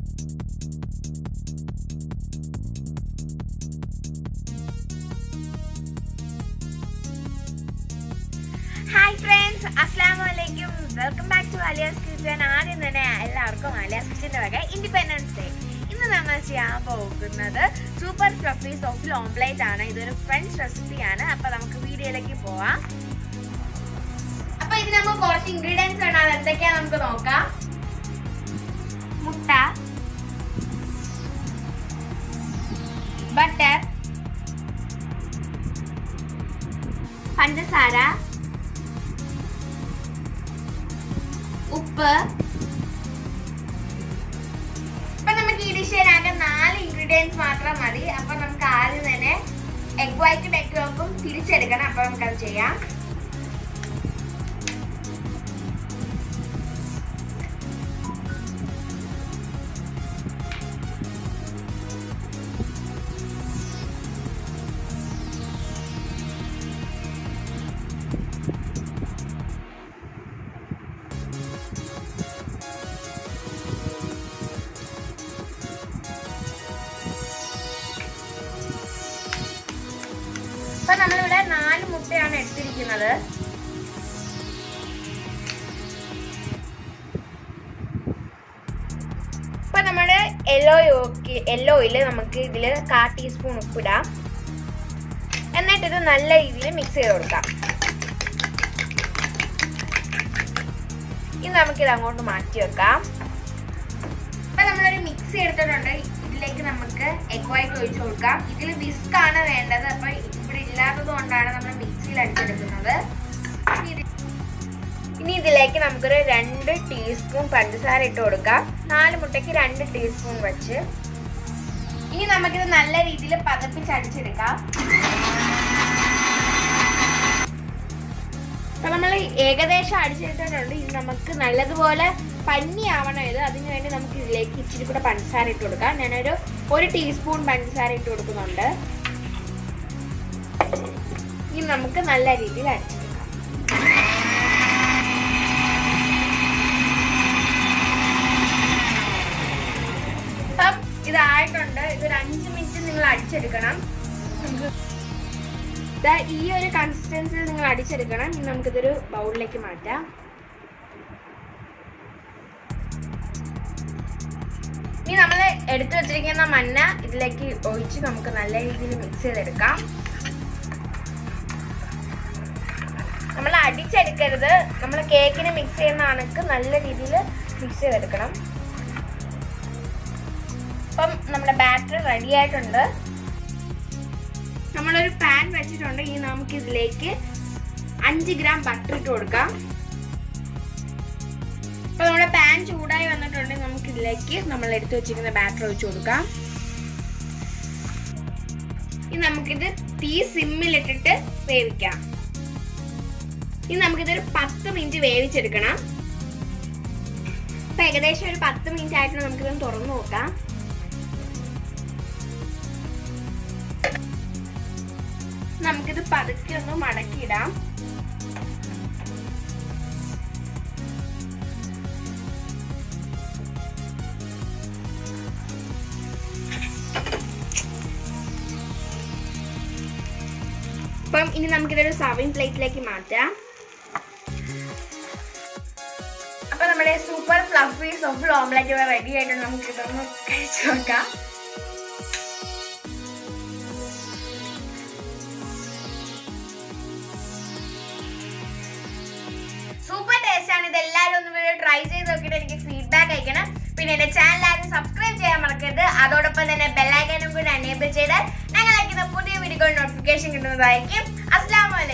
hi friends അസ്സാം വലൈക്കും welcome back to Aliya's kitchen ആദ്യം തന്നെ എല്ലാവർക്കും അലിയാസ് കിച്ചൻ്റെ വക ഇൻഡിപെൻഡൻസ് ഡേ ഇന്ന് നമ്മൾ ചെയ്യാൻ പോകുന്നത് സൂപ്പർ ഫ്ലഫി സോഫിൽ ഓംപ്ലേറ്റ് ആണ് ഇതൊരു ഫ്രഞ്ച് റെസിപ്പിയാണ് അപ്പോൾ നമുക്ക് വീഡിയോയിലേക്ക് പോവാം അപ്പോൾ ഇത് നമുക്ക് കുറച്ച് ഇൻഗ്രീഡിയൻസ് ആണ് അത് എന്തൊക്കെയാ നമുക്ക് നോക്കാം മുട്ട ബട്ടർ പഞ്ചസാര ഉപ്പ് ഇപ്പൊ നമുക്ക് ഈ ഡിഷിനാകെ നാല് ഇൻഗ്രീഡിയൻസ് മാത്രം മതി അപ്പൊ നമുക്ക് ആദ്യം തന്നെ എഗ് വൈറ്റും എഗ് യോക്കും തിരിച്ചെടുക്കണം അപ്പൊ നമുക്കത് ചെയ്യാം ഇപ്പൊ നമ്മളിവിടെ നാല് മുട്ടയാണ് എടുത്തിരിക്കുന്നത് ഇപ്പൊ നമ്മുടെ യെല്ലോ യെല്ലോയിൽ നമുക്ക് ഇതിൽ കാ ടീസ്പൂൺ ഉപ്പിടാം എന്നിട്ട് ഇത് നല്ല രീതിയിൽ മിക്സ് ചെയ്ത് കൊടുക്കാം ഇനി നമുക്കിത് അങ്ങോട്ട് മാറ്റി വെക്കാം ഇപ്പൊ നമ്മളൊരു മിക്സി എടുത്തിട്ടുണ്ട് ഇതിലേക്ക് നമുക്ക് എഗ് വൈറ്റ് ഒഴിച്ചു കൊടുക്കാം ഇതിൽ വിസ്ക് ആണ് വേണ്ടത് അപ്പൊ ഇവിടെ ഇല്ലാത്തത് കൊണ്ടാണ് നമ്മൾ മിക്സിയിൽ അടിച്ചെടുക്കുന്നത് ഇനി ഇത് ഇനി ഇതിലേക്ക് നമുക്കൊരു രണ്ട് ടീസ്പൂൺ പഞ്ചസാര ഇട്ട് കൊടുക്കാം നാല് മുട്ടയ്ക്ക് രണ്ട് ടീസ്പൂൺ വെച്ച് ഇനി നമുക്കിത് നല്ല രീതിയിൽ പതപ്പിച്ച് അടിച്ചെടുക്കാം അപ്പൊ നമ്മൾ ഏകദേശം അടിച്ചെടുത്തിട്ടുണ്ട് ഇത് നമുക്ക് നല്ലതുപോലെ പന്നിയാവണം ഇത് അതിന് വേണ്ടി നമുക്ക് ഇതിലേക്ക് ഇച്ചിരി കൂടെ പഞ്ചസാര ഇട്ട് കൊടുക്കാം ഞാനൊരു ഒരു ടീസ്പൂൺ പഞ്ചസാര ഇട്ട് കൊടുക്കുന്നുണ്ട് ഇനി നമുക്ക് നല്ല രീതിയിൽ അടിച്ചെടുക്കാം അപ്പം ഇതായിട്ടുണ്ട് ഇതൊരു അഞ്ച് മിനിറ്റ് നിങ്ങൾ അടിച്ചെടുക്കണം നമുക്ക് ദാ ഈ ഒരു കൺസിസ്റ്റൻസിൽ നിങ്ങൾ അടിച്ചെടുക്കണം ഇനി നമുക്കിതൊരു ബൗളിലേക്ക് മാറ്റാം ഇനി നമ്മൾ എടുത്തു വെച്ചിരിക്കുന്ന മഞ്ഞ ഇതിലേക്ക് ഒഴിച്ച് നമുക്ക് നല്ല രീതിയിൽ മിക്സ് ചെയ്തെടുക്കാം നമ്മൾ അടിച്ചെടുക്കരുത് നമ്മൾ കേക്കിന് മിക്സ് ചെയ്യുന്ന കണക്ക് നല്ല രീതിയിൽ മിക്സ് ചെയ്തെടുക്കണം അപ്പം നമ്മുടെ ബാറ്റർ റെഡി ആയിട്ടുണ്ട് നമ്മളൊരു പാൻ വെച്ചിട്ടുണ്ട് ഇനി നമുക്ക് ഇതിലേക്ക് അഞ്ച് ഗ്രാം ബട്ടർ ഇട്ട് കൊടുക്കാം അപ്പൊ നമ്മുടെ പാൻ ചൂടായി വന്നിട്ടുണ്ടെങ്കിൽ നമുക്ക് ഇതിലേക്ക് നമ്മൾ എടുത്തു വെച്ചിരിക്കുന്ന ബാറ്റർ ഒഴിച്ചു കൊടുക്കാം ഇനി നമുക്കിത് തീ സിമ്മിലിട്ടിട്ട് വേവിക്കാം ഇനി നമുക്കിതൊരു പത്ത് മിനിറ്റ് വേവിച്ചെടുക്കണം അപ്പൊ ഏകദേശം ഒരു പത്ത് മിനിറ്റ് ആയിട്ട് നമുക്കിതൊന്ന് തുറന്നു നോക്കാം നമുക്കിത് പതുക്കെ ഒന്ന് മടക്കിയിടാം അപ്പം ഇനി നമുക്കിതൊരു സർവിങ് പ്ലേറ്റിലേക്ക് മാറ്റാം അപ്പൊ നമ്മുടെ സൂപ്പർ ഫ്ലഫി സോഫിൾ ഓംലെറ്റ് ഇവിടെ റെഡി ആയിട്ടുണ്ട് നമുക്ക് ഇതൊന്ന് കഴിച്ചു നോക്കാം സൂപ്പർ ടേസ്റ്റ് ആണ് ഇത് എല്ലാവരും ഒന്ന് വീഡിയോ ട്രൈ ചെയ്ത് നോക്കിയിട്ട് എനിക്ക് ഫീഡ്ബാക്ക് അയക്കണം പിന്നെ എന്റെ ചാനൽ ആരും സബ്സ്ക്രൈബ് ചെയ്യാൻ മറക്കരുത് അതോടൊപ്പം തന്നെ ബെല്ലൈക്കനും കൂടി എനേബിൾ ചെയ്താൽ ഞങ്ങൾ അയക്കുന്ന പുതിയ വീഡിയോ നോട്ടിഫിക്കേഷൻ കിട്ടുന്നതായിരിക്കും അസ്ലാം